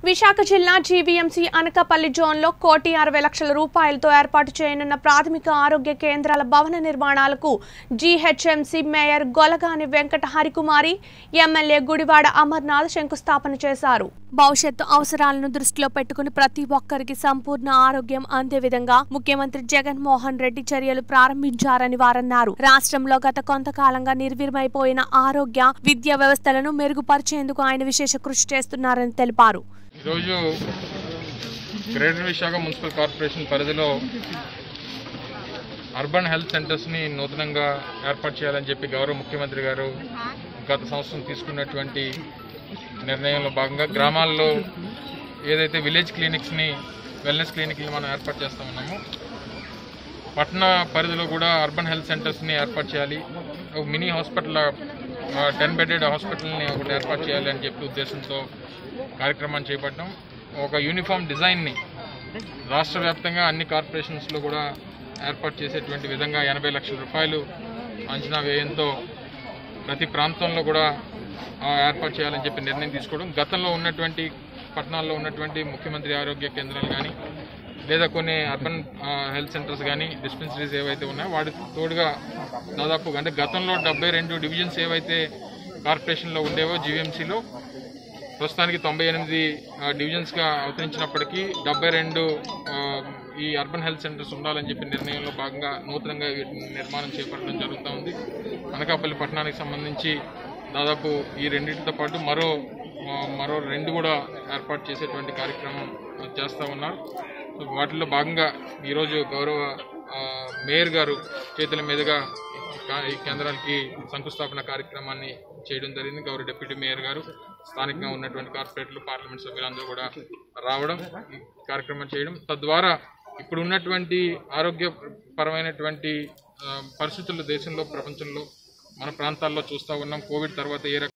విశాఖ జిల్లా జీవీఎంసీ అనకాపల్లి జోన్లో కోటి అరవై లక్షల రూపాయలతో ఏర్పాటు చేయనున్న ప్రాథమిక ఆరోగ్య కేంద్రాల భవన నిర్మాణాలకు GHMC mayor Golagani Venkata Harikumari MLA Gudivada Amarnath శంకుస్థాపన చేశారు భవిష్యత్తు అవసరాలను దృష్టిలో పెట్టుకుని ప్రతి ఒక్కరికి సంపూర్ణ ఆరోగ్యం అందే విధంగా ముఖ్యమంత్రి జగన్మోహన్ రెడ్డి చర్యలు ప్రారంభించారని వారన్నారు రాష్ట్రంలో గత కొంతకాలంగా నిర్వీర్యమైపోయిన ఆరోగ్య విద్యా వ్యవస్థలను మెరుగుపరిచేందుకు ఆయన విశేష కృషి చేస్తున్నారని తెలిపారు ఈరోజు గ్రేటర్ విశాఖ మున్సిపల్ కార్పొరేషన్ పరిధిలో అర్బన్ హెల్త్ సెంటర్స్ని నూతనంగా ఏర్పాటు చేయాలని చెప్పి గౌరవ ముఖ్యమంత్రి గారు గత సంవత్సరం తీసుకున్నటువంటి నిర్ణయంలో భాగంగా గ్రామాల్లో ఏదైతే విలేజ్ క్లినిక్స్ని వెల్నెస్ క్లినిక్ని మనం ఏర్పాటు చేస్తూ ఉన్నామో పట్టణ పరిధిలో కూడా అర్బన్ హెల్త్ సెంటర్స్ని ఏర్పాటు చేయాలి ఒక మినీ హాస్పిటల్ టెన్ బెడెడ్ హాస్పిటల్ని ఒకటి ఏర్పాటు చేయాలి అని చెప్పి ఉద్దేశంతో కార్యక్రమాన్ని చేపట్టాం ఒక యూనిఫామ్ డిజైన్ని రాష్ట్ర వ్యాప్తంగా అన్ని కార్పొరేషన్స్లో కూడా ఏర్పాటు చేసేటువంటి విధంగా ఎనభై లక్షల రూపాయలు అంచనా వ్యయంతో ప్రతి ప్రాంతంలో కూడా ఆ, ఏర్పాటు చేయాలని చెప్పి నిర్ణయం తీసుకోవడం గతంలో ఉన్నటువంటి పట్టణాల్లో ఉన్నటువంటి ముఖ్యమంత్రి ఆరోగ్య కేంద్రాలు కానీ లేదా కొన్ని అర్బన్ ఆ, హెల్త్ సెంటర్స్ కానీ డిస్పెన్సరీస్ ఏవైతే ఉన్నాయో వాటి తోడుగా దాదాపు అంటే గతంలో డెబ్బై రెండు డివిజన్స్ ఏవైతే కార్పొరేషన్లో ఉండేవో జీవీఎంసీలో ప్రస్తుతానికి తొంభై ఎనిమిది ఆ, డివిజన్స్గా అవతరించినప్పటికీ డెబ్బై రెండు ఆ, ఈ అర్బన్ హెల్త్ సెంటర్స్ ఉండాలని చెప్పి నిర్ణయంలో భాగంగా నూతనంగా వీటిని నిర్మాణం చేపట్టడం జరుగుతూ ఉంది అనకాపల్లి పట్టణానికి సంబంధించి దాదాపు ఈ రెండింటితో పాటు మరో ఆ, మరో రెండు కూడా ఏర్పాటు చేసేటువంటి కార్యక్రమం చేస్తూ ఉన్నారు సో వాటిలో భాగంగా ఈరోజు గౌరవ ఆ, మేయర్ గారు చేతుల మీదుగా కా- ఈ కేంద్రానికి శంకుస్థాపన కార్యక్రమాన్ని చేయడం జరిగింది గౌరవ డిప్యూటీ మేయర్ గారు స్థానికంగా ఉన్నటువంటి కార్పొరేటర్లు పార్లమెంట్ సభ్యులందరూ కూడా రావడం ఈ కార్యక్రమం చేయడం తద్వారా ఇప్పుడు ఉన్నటువంటి ఆరోగ్యపరమైనటువంటి ఆ, పరిస్థితులు దేశంలో ప్రపంచంలో మన ప్రాంతాల్లో చూస్తూ ఉన్నాం కోవిడ్ తర్వాత ఏ రకం